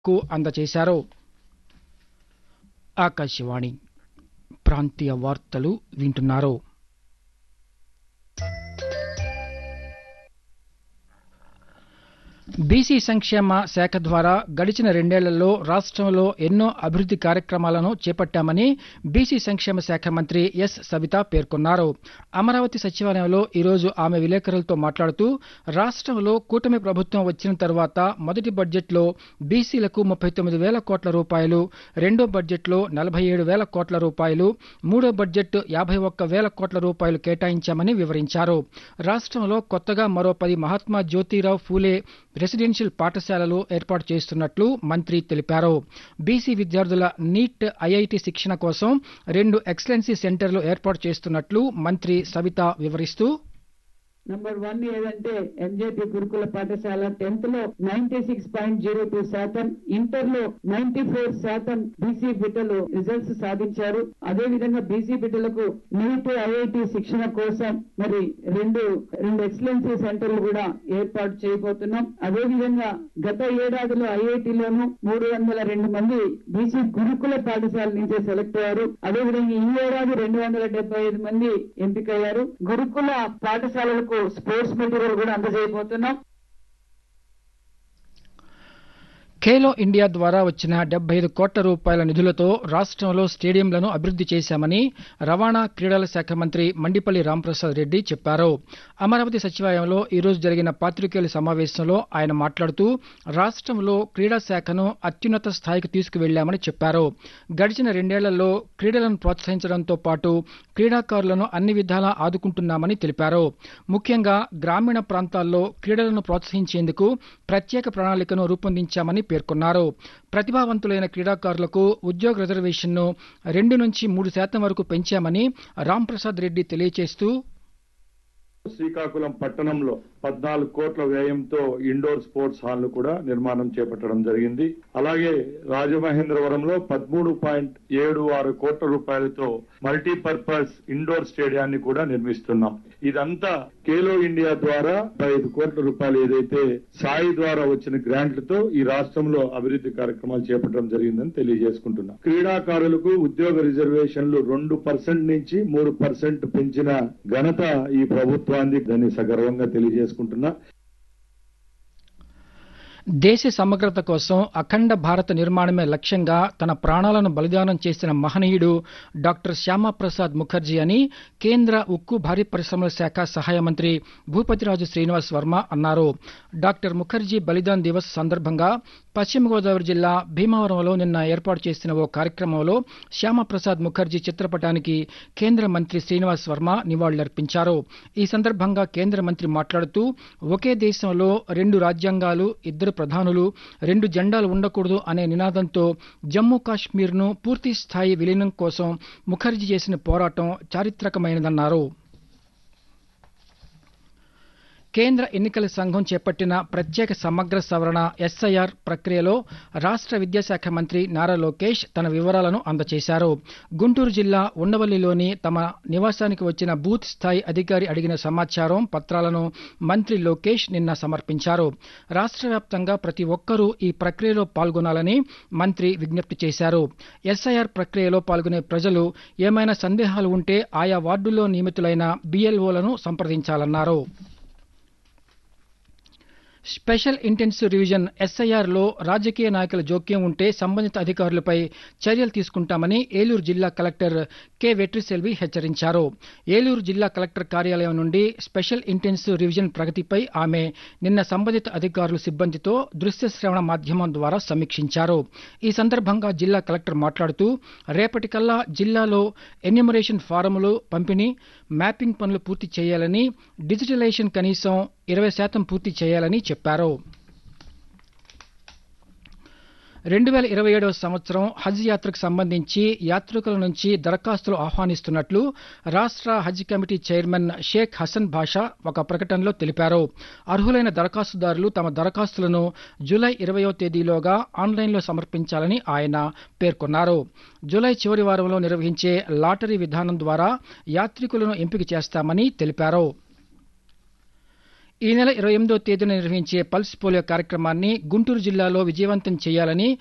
కు అందజేశారు ఆకాశవాణి ప్రాంతీయ వార్తలు వింటున్నారు బీసీ సంక్షేమ శాఖ ద్వారా గడిచిన రెండేళ్లలో రాష్ట్రంలో ఎన్నో అభివృద్ది కార్యక్రమాలను చేపట్టామని బీసీ సంక్షేమ శాఖ మంత్రి ఎస్ సవిత పేర్కొన్నారు అమరావతి సచివాలయంలో ఈరోజు ఆమె విలేకరులతో మాట్లాడుతూ రాష్ట్రంలో కూటమి ప్రభుత్వం వచ్చిన తర్వాత మొదటి బడ్జెట్లో బీసీలకు ముప్పై తొమ్మిది వేల కోట్ల రూపాయలు రెండో బడ్జెట్లో నలభై ఏడు వేల కోట్ల రూపాయలు మూడో బడ్జెట్ యాభై ఒక్క వేల కోట్ల రూపాయలు కేటాయించామని వివరించారు రాష్ట్రంలో కొత్తగా మరో పది మహాత్మా జ్యోతిరావు ఫూలే రెసిడెన్షియల్ పాఠశాలలు ఏర్పాటు చేస్తున్నట్లు మంత్రి తెలిపారు బీసీ విద్యార్థుల నీట్ ఐఐటి శిక్షణ కోసం రెండు ఎక్సలెన్సీ సెంటర్లు ఏర్పాటు చేస్తున్నట్లు మంత్రి సవిత వివరిస్తూ నంబర్ వన్ ఏదంటే ఎంజేపీ గురుకుల పాఠశాల టెన్త్ లో ninety six point zero two శాతం ఇంటర్ లో నైన్టీ ఫోర్ శాతం బీసీ బిడ్డలు రిజల్ట్స్ సాధించారు అదే విధంగా బీసీ బిడ్డలకు నీట్ ఐఐటి శిక్షణ కోసం మరి రెండు రెండు ఎక్సలెన్సీ సెంటర్లు కూడా ఏర్పాటు చేయబోతున్నాం అదే విధంగా గత ఏడాదిలో ఐఐటిలోను మూడు వందల రెండు మంది బీసీ గురుకుల పాఠశాల నుంచే సెలెక్ట్ అయ్యారు అదే విధంగా ఈ ఏడాది రెండు వందల డెబ్బై ఐదు మంది ఎంపికయ్యారు గురుకుల పాఠశాలలకు స్పోర్ట్స్ మెటీరియల్ కూడా అందజేయబోతున్నాం ఖేలో ఇండియా ద్వారా వచ్చిన డెబ్బై ఐదు కోట్ల రూపాయల నిధులతో రాష్ట్రంలో స్టేడియంలను అభివృద్ది చేశామని రవాణా క్రీడల శాఖ మంత్రి మండిపల్లి రాంప్రసాద్ రెడ్డి చెప్పారు అమరావతి సచివాలయంలో ఈరోజు జరిగిన పాత్రికేయుల సమావేశంలో ఆయన మాట్లాడుతూ రాష్ట్రంలో క్రీడా శాఖను అత్యున్నత స్థాయికి తీసుకువెళ్లామని చెప్పారు గడిచిన రెండేళ్లలో క్రీడలను ప్రోత్సహించడంతో పాటు క్రీడాకారులను అన్ని విధాలా ఆదుకుంటున్నామని తెలిపారు ముఖ్యంగా గ్రామీణ ప్రాంతాల్లో క్రీడలను ప్రోత్సహించేందుకు ప్రత్యేక ప్రణాళికను రూపొందించామని పేర్కొన్నారు ప్రతిభావంతులైన క్రీడాకారులకు ఉద్యోగ రిజర్వేషన్ను రెండు నుంచి మూడు శాతం వరకు పెంచామని రాంప్రసాద్ రెడ్డి తెలియజేస్తూ శ్రీకాకుళం పట్టణంలో పద్నాలుగు కోట్ల వ్యయంతో ఇండోర్ స్పోర్ట్స్ హాల్ ను కూడా నిర్మాణం చేపట్టడం జరిగింది అలాగే రాజమహేంద్రవరంలో పదమూడు పాయింట్ ఏడు ఆరు కోట్ల రూపాయలతో మల్టీపర్పస్ ఇండోర్ స్టేడియాన్ని కూడా నిర్మిస్తున్నాం ఇదంతా ఖేలో ఇండియా ద్వారా ఐదు కోట్ల రూపాయలు ఏదైతే సాయి ద్వారా వచ్చిన గ్రాంట్లతో ఈ రాష్ట్రంలో అభివృద్ధి కార్యక్రమాలు చేపట్టడం జరిగిందని తెలియజేసుకుంటున్నాం క్రీడాకారులకు ఉద్యోగ రిజర్వేషన్లు రెండు పర్సెంట్ నుంచి మూడు పర్సెంట్ పెంచిన ఘనత ఈ ప్రభుత్వాన్ని దాన్ని సగర్వంగా తెలియజేసుకుంటున్నా దేశ సమగ్రత కోసం అఖండ భారత నిర్మాణమే లక్ష్యంగా తన ప్రాణాలను బలిదానం చేసిన మహనీయుడు డాక్టర్ శ్యామాప్రసాద్ ముఖర్జీ అని కేంద్ర ఉక్కు భారీ పరిశ్రమల శాఖ సహాయ మంత్రి భూపతిరాజు శ్రీనివాస్ వర్మ అన్నారు డాక్టర్ ముఖర్జీ బలిదాన్ దివస్ సందర్భంగా పశ్చిమ గోదావరి జిల్లా భీమవరంలో నిన్న ఏర్పాటు చేసిన ఓ కార్యక్రమంలో శ్యామప్రసాద్ ముఖర్జీ చిత్రపటానికి కేంద్ర మంత్రి శ్రీనివాస్ వర్మ నివాళులర్పించారు ఈ సందర్భంగా కేంద్ర మంత్రి మాట్లాడుతూ ఒకే దేశంలో రెండు రాజ్యాంగాలు ఇద్దరు ప్రధానులు రెండు జెండాలు ఉండకూడదు అనే నినాదంతో జమ్మూ కాశ్మీర్ను పూర్తి స్థాయి విలీనం కోసం ముఖర్జీ చేసిన పోరాటం చారిత్రకమైనదన్నారు కేంద్ర ఎన్నికల సంఘం చేపట్టిన ప్రత్యేక సమగ్ర సవరణ ఎస్ఐఆర్ ప్రక్రియలో రాష్ట్ర విద్యాశాఖ మంత్రి నారా లోకేష్ తన వివరాలను అందజేశారు గుంటూరు జిల్లా ఉండవల్లిలోని తమ నివాసానికి వచ్చిన బూత్ స్థాయి అధికారి అడిగిన సమాచారం పత్రాలను మంత్రి లోకేష్ నిన్న సమర్పించారు రాష్ట్ర వ్యాప్తంగా ప్రతి ఒక్కరూ ఈ ప్రక్రియలో పాల్గొనాలని మంత్రి విజ్ఞప్తి చేశారు ఎస్ఐఆర్ ప్రక్రియలో పాల్గొనే ప్రజలు ఏమైనా సందేహాలు ఉంటే ఆయా వార్డుల్లో నియమితులైన బిఎల్ఓలను సంప్రదించాలన్నారు స్పెషల్ ఇంటెన్సివ్ రివిజన్ ఎస్ఐఆర్ లో రాజకీయ నాయకుల జోక్యం ఉంటే సంబంధిత అధికారులపై చర్యలు తీసుకుంటామని ఏలూరు జిల్లా కలెక్టర్ కె వెట్రిసెల్వి హెచ్చరించారు ఏలూరు జిల్లా కలెక్టర్ కార్యాలయం నుండి స్పెషల్ ఇంటెన్సివ్ రివిజన్ ప్రగతిపై ఆమె నిన్న సంబంధిత అధికారుల సిబ్బందితో దృశ్య శ్రవణ మాధ్యమం ద్వారా సమీక్షించారు ఈ సందర్భంగా జిల్లా కలెక్టర్ మాట్లాడుతూ రేపటికల్లా జిల్లాలో ఎన్యూమరేషన్ ఫారములు పంపిణీ మ్యాపింగ్ పనులు పూర్తి చేయాలని డిజిటలైజేషన్ కనీసం ఇరవై శాతం పూర్తి చేయాలని చెప్పారు రెండు వేల ఇరవై ఏడవ సంవత్సరం హజ్ యాత్రకు సంబంధించి యాత్రికుల నుంచి దరఖాస్తులు ఆహ్వానిస్తున్నట్లు రాష్ట్ర హజ్ కమిటీ చైర్మన్ షేక్ హసన్ బాషా ఒక ప్రకటనలో తెలిపారు అర్హులైన దరఖాస్తుదారులు తమ దరఖాస్తులను జూలై ఇరవయో తేదీలోగా ఆన్లైన్లో సమర్పించాలని ఆయన పేర్కొన్నారు జూలై చివరి వారంలో నిర్వహించే లాటరీ విధానం ద్వారా యాత్రికులను ఎంపిక చేస్తామని తెలిపారు ఈ నెల ఇరవై ఎనిమిదో తేదీన నిర్వహించే పల్స్ పోలియో కార్యక్రమాన్ని గుంటూరు జిల్లాలో విజయవంతం చేయాలని